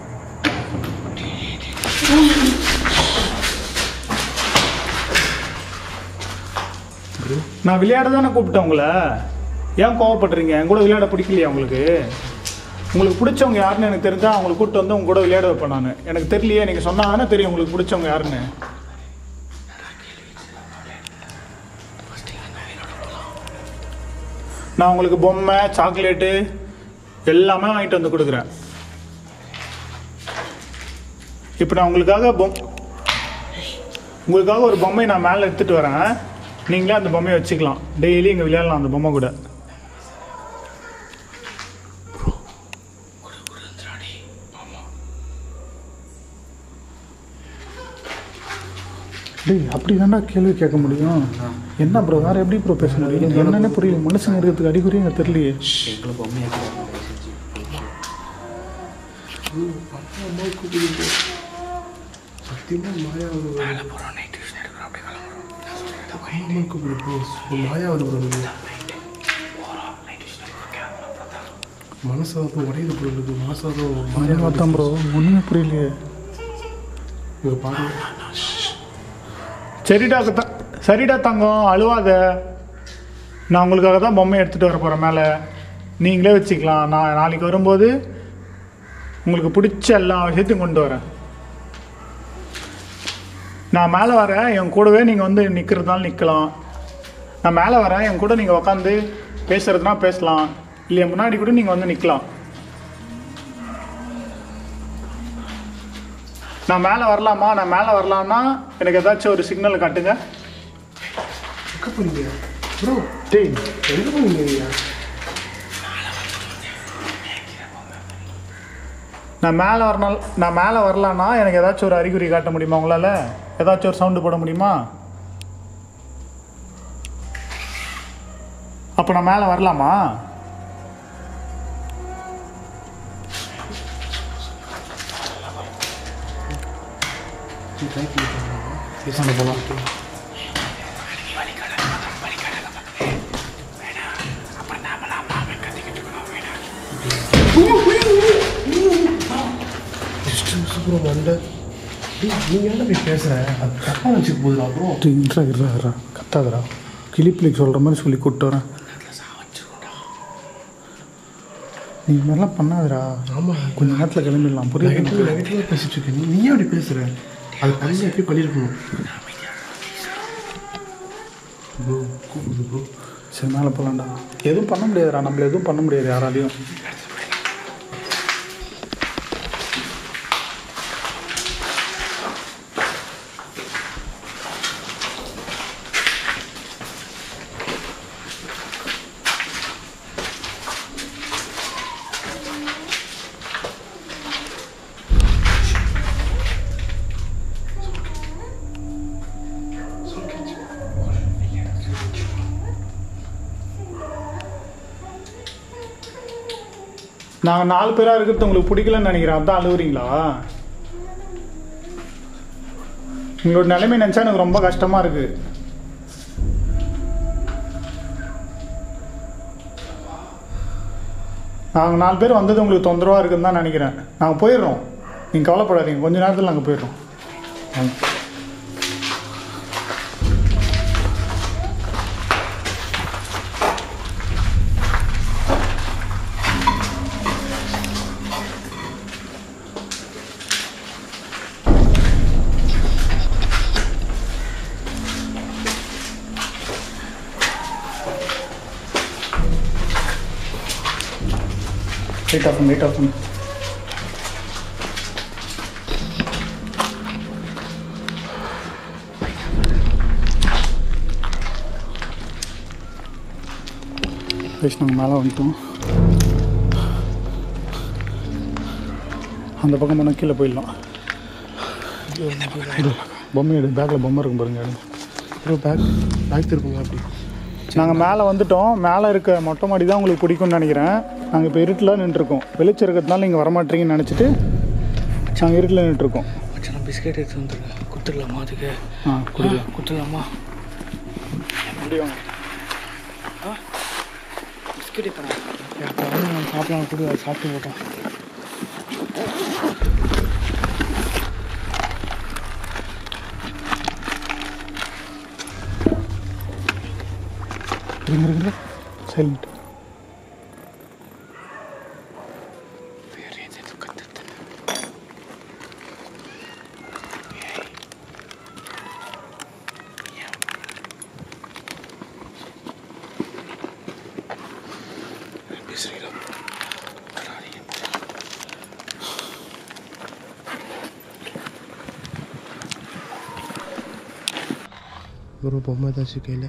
நான் விளையாட தானே கூப்பிட்டேன் உங்களை ஏன் கோவப்படுறீங்க என் கூட விளையாட பிடிக்கலையா உங்களுக்கு உங்களுக்கு பிடிச்சவங்க யாருன்னு எனக்கு தெரிஞ்சா அவங்களை கூப்பிட்டு வந்து உங்க கூட விளையாட வைப்பேன் நான் எனக்கு தெரியலையே நீங்கள் சொன்னா தானே தெரியும் உங்களுக்கு பிடிச்சவங்க யாருன்னு நான் உங்களுக்கு பொம்மை சாக்லேட்டு எல்லாமே வாங்கிட்டு வந்து கொடுக்குறேன் இப்போ நான் உங்களுக்காக பொம் உங்களுக்காக ஒரு பொம்மை நான் மேலே எடுத்துகிட்டு வரேன் நீங்களே அந்த பொம்மையை வச்சுக்கலாம் டெய்லி இங்கே விளையாடலாம் அந்த பொம்மை கூட டேய் அப்படி தாண்டா கேள்வி கேட்க முடியும் என்ன ப்ரோ வேற எப்படி ப்ரோ பேச முடியும் என்னன்னே புரியல மனுஷங்க இருக்கிறதுக்கு அடிக்குறியும் எனக்கு தெரியலையே எங்களை பொம்மையாக அம்மா கூப்பிடுது சத்தியமாக மாயா ஒரு மேலே போகிறோம் நைட் டியூஷன் எடுக்கிறோம் அப்படி கிளம்புறோம் நான் சொல்கிறேன் அம்மா கூப்பிடு ப்ரோ மாயா ஒரு ப்ரோ போகிறோம் நைட் டியூஷன் எடுக்கிறோம் கேமரா பார்த்தா மனசாதம் உடையுது ப்ரோ இருக்கு மனசாதம் மாயா பார்த்தேன் ப்ரோ ஒன்றுமே புரியலையே இங்கே பாருங்க சரிடா த சரிடா தங்கம் அழுவாத நான் உங்களுக்காக தான் பொம்மை எடுத்துகிட்டு வர போகிறேன் மேலே நீங்களே வச்சுக்கலாம் நான் நாளைக்கு வரும்போது உங்களுக்கு பிடிச்ச எல்லா விஷயத்தையும் கொண்டு வரேன் நான் மேலே வரேன் என் கூடவே நீங்கள் வந்து நிற்கிறதுனால நிற்கலாம் நான் மேலே வரேன் என் கூட நீங்கள் உக்காந்து பேசுகிறதுனா பேசலாம் இல்லை என் முன்னாடி கூட நீங்கள் வந்து நிற்கலாம் நான் மேலே வரலாமா நான் மேலே வரலான்னா எனக்கு ஏதாச்சும் ஒரு சிக்னல் காட்டுங்க எங்கே போறீங்க ப்ரோ டேய் எங்கே போறீங்க நான் மேலே வரணும் நான் மேலே வரலான்னா எனக்கு ஏதாச்சும் ஒரு அறிகுறி காட்ட முடியுமா உங்களால் ஏதாச்சும் ஒரு சவுண்டு போட முடியுமா அப்போ நான் மேலே வரலாமா ட்ரை பண்ணி பேசாண்ட போகலாம் ப்ரோ மண்டை டேய், நீ என்ன போய் பேசுகிற அது தப்பாக வச்சுக்க போகுதுடா ப்ரோ இன்றா இருறா இருறா கத்தாதரா கிளிப்பிளிக்கு சொல்கிற மாதிரி சொல்லி கூப்பிட்டு வரேன் நீ இது மாதிரிலாம் பண்ணாதடா ஆமாம் கொஞ்ச நேரத்தில் கிளம்பிடலாம் புரியுது நெகட்டிவ் நெகட்டிவாக பேசிட்டு இருக்க நீ நீயே அப்படி பேசுகிற அது பண்ணி எப்படி பண்ணியிருக்கணும் ப்ரோ கூப்பிடுது ப்ரோ சரி மேலே போகலாம்டா எதுவும் பண்ண முடியாதுடா நம்மள எதுவும் பண்ண முடியாது யாராலையும் நாங்கள் நாலு பேராக இருக்கிறது உங்களுக்கு பிடிக்கலன்னு நினைக்கிறேன் அதான் அழுவுறீங்களா உங்களோட நிலைமை நினச்சா எனக்கு ரொம்ப கஷ்டமாக இருக்குது நாங்கள் நாலு பேர் வந்தது உங்களுக்கு தொந்தரவாக இருக்குன்னு தான் நினைக்கிறேன் நாங்கள் போயிடுறோம் நீங்கள் கவலைப்படாதீங்க கொஞ்ச நேரத்தில் நாங்கள் போயிடுறோம் வாங்க. Light off light off guys நம்ம மேலே வந்துட்டோம் அந்த பக்கம் போனால் கீழே போயிடலாம் இது, பொம்மை எடு பேக்கில் பொம்மை இருக்கும் பாருங்க எடு ப்ரோ பேக் பேக் திருப்புங்க அப்படி நாங்கள் மேலே வந்துட்டோம் மேலே இருக்க மொட்டை மாடி தான் உங்களுக்கு பிடிக்கும்னு நினைக்கிறேன் நாங்கள் இப்போ இருட்டில் நின்றுருக்கோம் வெளிச்சம் இருக்கிறதுனால நீங்கள் வரமாட்டீங்கன்னு நினச்சிட்டு நாங்கள் இருட்டில் நின்றுருக்கோம் மச்சான் பிஸ்கெட் எடுத்து வந்துருங்க கொடுத்துடலாமா அதுக்கு ஆ குடிக்கலாம் கொடுத்துடலாமா முடியும் பிஸ்கெட் எடுத்தேன் சாப்பிடலாம் கொடு அதை சாப்பிட்டு போட்டோம் இருங்க இருங்க சைலண்ட் ப்ரோ பொம்மை ஏதாச்சும் கையில்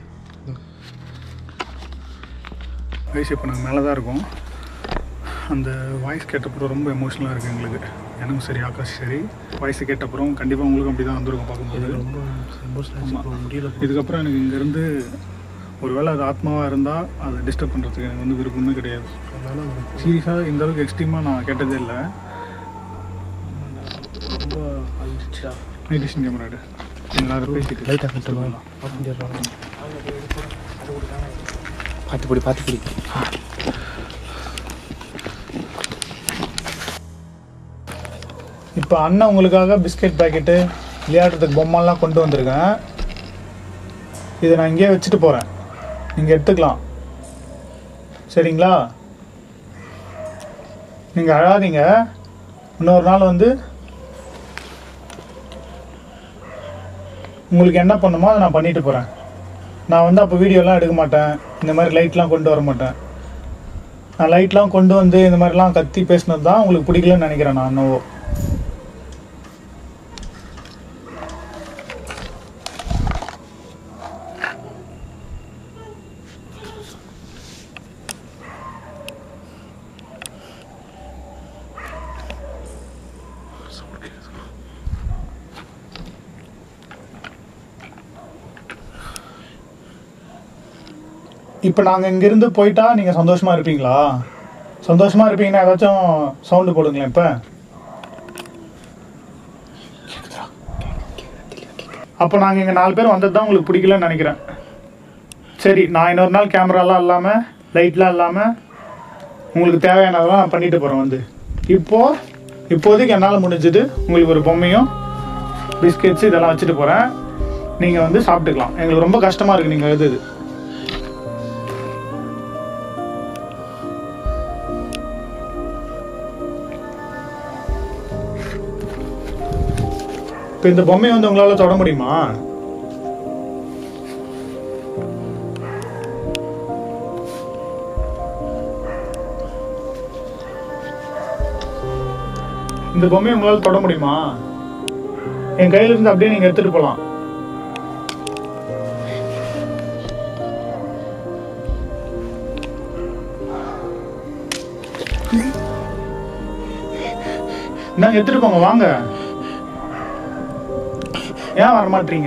வயசு இப்போ நாங்கள் மேலே தான் இருக்கோம் அந்த வாய்ஸ் கேட்டப்புறம் ரொம்ப எமோஷ்னலாக இருக்குது எங்களுக்கு எனக்கும் சரி ஆகாஷ் சரி வாய்ஸ் கேட்டப்புறம் கண்டிப்பாக உங்களுக்கும் அப்படி தான் வந்திருக்கும் பார்க்கும்போது ரொம்ப எமோஷனல் ப்ரோ முடியல bro. இதுக்கப்புறம் எனக்கு இங்கேருந்து ஒருவேளை அது ஆத்மாவாக இருந்தால் அதை டிஸ்டர்ப் பண்ணுறதுக்கு எனக்கு வந்து விருப்பமே கிடையாது அதனால அவனுக்கு சீரியஸாக இந்த அளவுக்கு எக்ஸ்ட்ரீமாக நான் கேட்டதே இல்லை ரொம்ப அழிச்சிச்சா மெடிஷன் கேமரா எடு எல்லாரும் பேசிட்டு லைட்டாக கட்டுருவாங்க ஆஃப் பண்ணிடுறாங்க பார்த்து பிடி பார்த்து பிடி இப்போ அண்ணன் உங்களுக்காக பிஸ்கெட் பாக்கெட்டு விளையாடுறதுக்கு பொம்மைலாம் கொண்டு வந்திருக்கேன் இதை நான் இங்கேயே வச்சுட்டு போகிறேன் நீங்கள் எடுத்துக்கலாம் சரிங்களா நீங்கள் அழாதீங்க இன்னொரு நாள் வந்து உங்களுக்கு என்ன பண்ணுமோ அதை நான் பண்ணிட்டு போகிறேன் நான் வந்து அப்போ வீடியோலாம் எடுக்க மாட்டேன் இந்த மாதிரி லைட்லாம் கொண்டு வர மாட்டேன் நான் லைட்லாம் கொண்டு வந்து இந்த மாதிரிலாம் கத்தி பேசினது தான் உங்களுக்கு பிடிக்கலன்னு நினைக்கிறேன் நான் என்னவோ இப்போ நாங்கள் இங்கேருந்து போயிட்டா நீங்கள் சந்தோஷமாக இருப்பீங்களா சந்தோஷமாக இருப்பீங்கன்னா ஏதாச்சும் சவுண்டு போடுங்களேன் இப்போ அப்போ நாங்கள் இங்கே நாலு பேர் வந்தது தான் உங்களுக்கு பிடிக்கலன்னு நினைக்கிறேன் சரி நான் இன்னொரு நாள் கேமராலாம் இல்லாமல் லைட்லாம் இல்லாமல் உங்களுக்கு தேவையானதெல்லாம் நான் பண்ணிட்டு போகிறேன் வந்து இப்போது இப்போதைக்கு என்னால் முடிஞ்சது உங்களுக்கு ஒரு பொம்மையும் பிஸ்கெட்ஸ் இதெல்லாம் வச்சுட்டு போகிறேன் நீங்கள் வந்து சாப்பிட்டுக்கலாம் எங்களுக்கு ரொம்ப கஷ்டமாக இருக்குது நீங்கள் எழுதுது இப்போ இந்த பொம்மையை வந்து உங்களால் தொட முடியுமா இந்த பொம்மையை உங்களால் தொட முடியுமா என் கையில இருந்து அப்படியே நீங்க எடுத்துட்டு போலாம் நாங்க எடுத்துட்டு போங்க வாங்க ஏன் வர மாட்டீங்க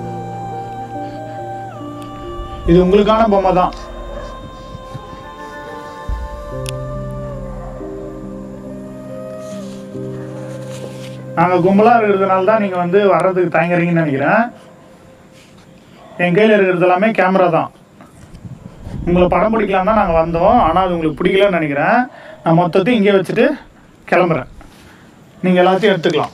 இது உங்களுக்கான பொம்மை தான் நாங்க கும்பலா இருக்கிறதுனால தான் நீங்க வந்து வர்றதுக்கு தயங்குறீங்கன்னு நினைக்கிறேன் என் கையில இருக்கிறது எல்லாமே கேமரா தான் உங்களை படம் பிடிக்கலாம் தான் நாங்கள் வந்தோம் ஆனால் அது உங்களுக்கு பிடிக்கலன்னு நினைக்கிறேன் நான் மொத்தத்தையும் இங்கே வச்சுட்டு கிளம்புறேன் நீங்கள் எல்லாத்தையும் எடுத்துக்கலாம்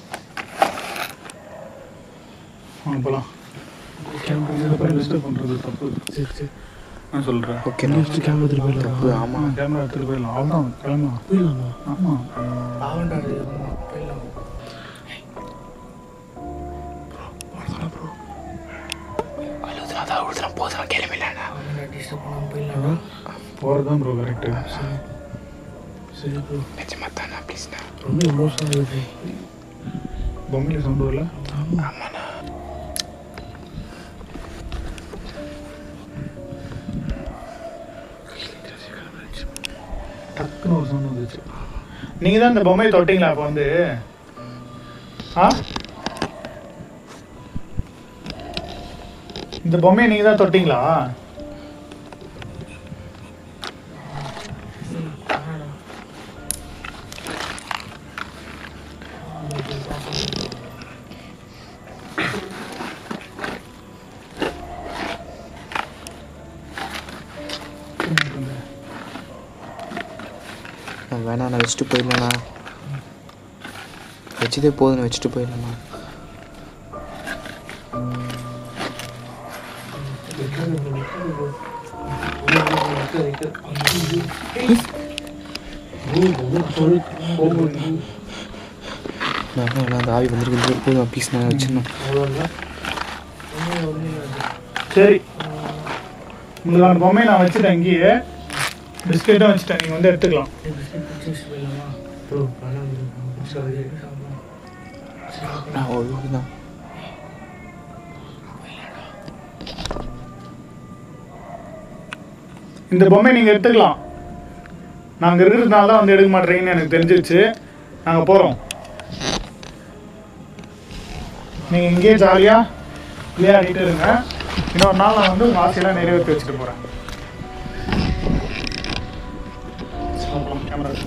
வாங்க போகலாம் பண்ணுறது தப்பு சரி சரி நான் சொல்கிறேன் ஓகே நெக்ஸ்ட் கேமரா எடுத்துட்டு போயிடலாம் ஆமாம் கேமரா எடுத்துகிட்டு போயிடலாம் அவ்வளோதான் கிளம்பலாம் போயிடலாமா ஆமாம் பாவண்டா இது. போயிடலாம் அவன்டா டிஸ்டர்ப் பண்ணாம போயிடலாம் போகிறது தான் ப்ரோ கரெக்டு சரி ப்ரோ நிஜமா தானா ப்ளீஸ்ண்ணா ரொம்ப எமோஷனல் இருக்கு பொம்மையில் சவுண்டு வரல டக்குன்னு ஒரு சவுண்ட் வந்துச்சு நீங்கள் தான் இந்த பொம்மையை தொட்டீங்களா அப்போ வந்து ஆ இந்த பொம்மையை நீங்கள் தான் தொட்டீங்களா வேணா நான் வச்சுட்டு போயிடலாண்ணா வச்சதே போதும் வச்சுட்டு போயிடலாண்ணா வேணா வேணா அந்த ஆவி வந்திருக்கு போதும் ப்ளீஸ் நான் வச்சிடணும் சரி உங்களுக்கான பொம்மையை நான் வச்சுட்டேன் இங்கேயே பிஸ்கெட்டும் வச்சுட்டேன் நீங்கள் வந்து எடுத்துக்கலாம் பிடிச்சிட்டு போயிடலாமா ப்ரோ வேணாம் சாரி நான் ஒரு தான் இந்த பொம்மையை நீங்கள் எடுத்துக்கலாம் நாங்கள் இருக்கிறதுனால தான் வந்து எடுக்க மாட்டேறீங்கன்னு எனக்கு தெரிஞ்சிருச்சு நாங்கள் போகிறோம் நீங்கள் இங்கேயே ஜாலியாக விளையாடிட்டு இருங்க இன்னொரு நாள் நான் வந்து உங்கள் ஆசையெல்லாம் நிறைவேற்றி வச்சுட்டு போகிறேன் கேமரா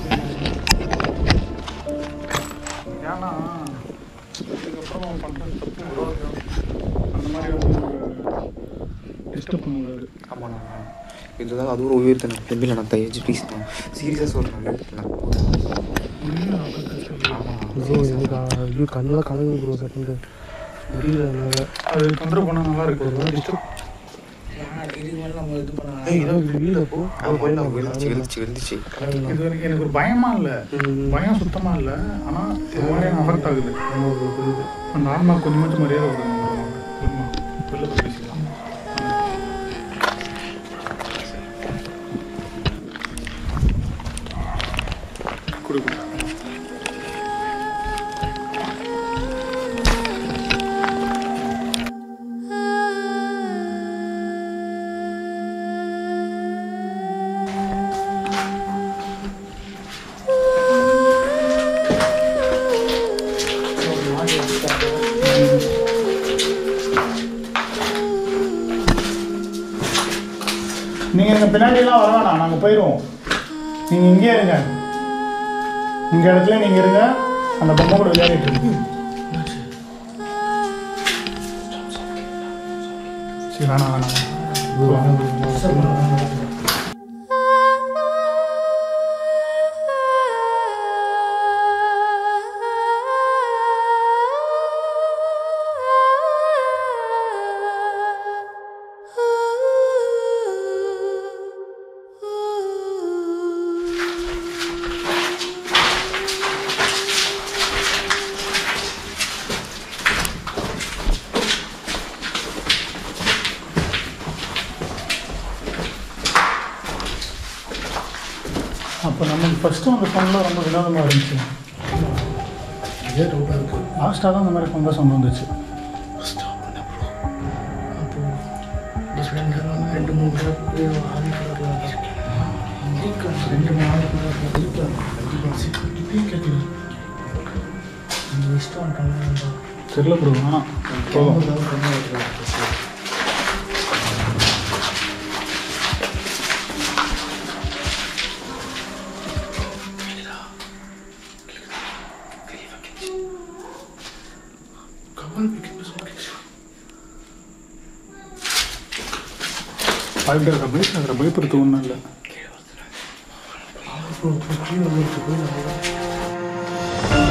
ஏன்னா இதுக்கப்புறம் பண்ணுறது தப்பு அந்த மாதிரி வந்து டிஸ்டர்ப் பண்ணக்கூடாது ஆமாண்ணா இதுதான் அது ஒரு உயிர் தானே நம்பில நான் தயச்சு ப்ளீஸ் நான் சீரியஸாக சொல்கிறேன் நான் ப்ரோ எனக்கு ஐயோ கண்ணெல்லாம் கலங்கு ப்ரோ செகண்ட் முடியல என்னால் அது தொந்தரவு பண்ணால் நல்லா இருக்கு டிஸ்டர்ப் ஏன்னா இதுக்கு மேலே நம்ம இது பண்ண ஏய் இதான் வீடியோ போ ஆமாம் எழுந்துச்சு எழுந்துச்சு எழுந்துச்சு இது வரைக்கும் எனக்கு ஒரு பயமா இல்லை பயம் சுத்தமா இல்லை ஆனா ஒரு மாதிரியான அஃபெக்ட் ஆகுது அந்த ஆன்மா கொஞ்சமாச்சும் மரியாதை கொடுக்கணும் ஆமா. வெளில போய் பேசிக்கலாம் கொடு, கொடு. நீங்க எங்க பின்னாடி எல்லாம் வர வேணாம் நாங்க போயிடுவோம் நீங்க இங்கே இருங்க இங்க இடத்துல நீங்க இருங்க அந்த பொம்மை கூட விளையாடிட்டு இருக்கு சரி வேணாம் வேணாம் ஃபஸ்ட்டு அந்த ஃபோன்லாம் ரொம்ப வினோதமாக இருந்துச்சு இதே டவுட்டாக இருக்குது லாஸ்ட்டாக தான் அந்த மாதிரி ஃபோன் தான் சவுண்ட் வந்துச்சு ஸ்டாப் பண்ண ப்ரோ அப்போது டிஃப்ரெண்ட் ரெண்டு மூணு கலர் ஆவி கலரில் ரெண்டு மூணு ஆவி கலரில் இருக்கலாம் இப்பயும் கேட்கல அந்த வெஸ்ட் வந்துட்டாங்க தெரியல ப்ரோ ஆனால் போதும் கமல் பிடிக்கும் சொல்லிச்சு பயப்படுற பயப்படுற பயப்படுறது ஒன்றும் இல்லை ப்ரோ கீழே போய் நம்ம